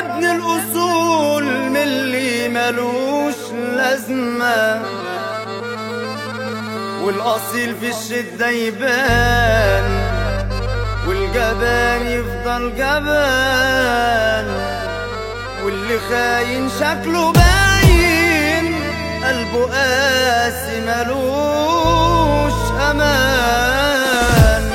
ابن الأصول من اللي ملوش لازمة والأصيل في الشدة يبان والجبان يفضل جبان واللي خاين شكله باين قلبه قاسي ملوش امان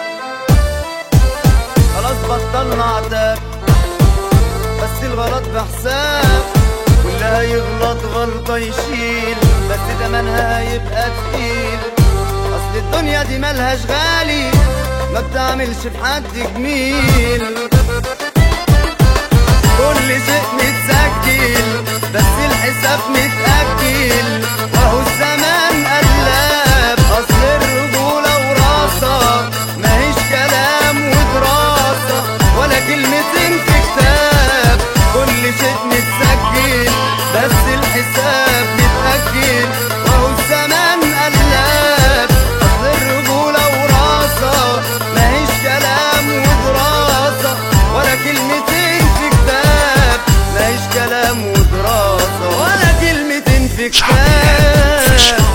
خلاص بطلنا عتاب بس الغلط بحساب واللي هيغلط غلطة يشيل بس تمنها هيبقى تقيل اصل الدنيا دي ملهاش غالي ما بتعملش في حد جميل كل شيء متسجل بس الحساب متأجل وهو الزمان قلاب أصل الرجولة وراسة ماهيش كلام ودراسة ولا كلمتين في كتاب كل شيء متسجل بس الحساب متأجل وهو الزمان قلاب أصل الرجولة وراسة ماهيش كلام ودراسة ولا كلمتين في كتاب ماهيش كلام ودراسة ولا كلمتين في كتاب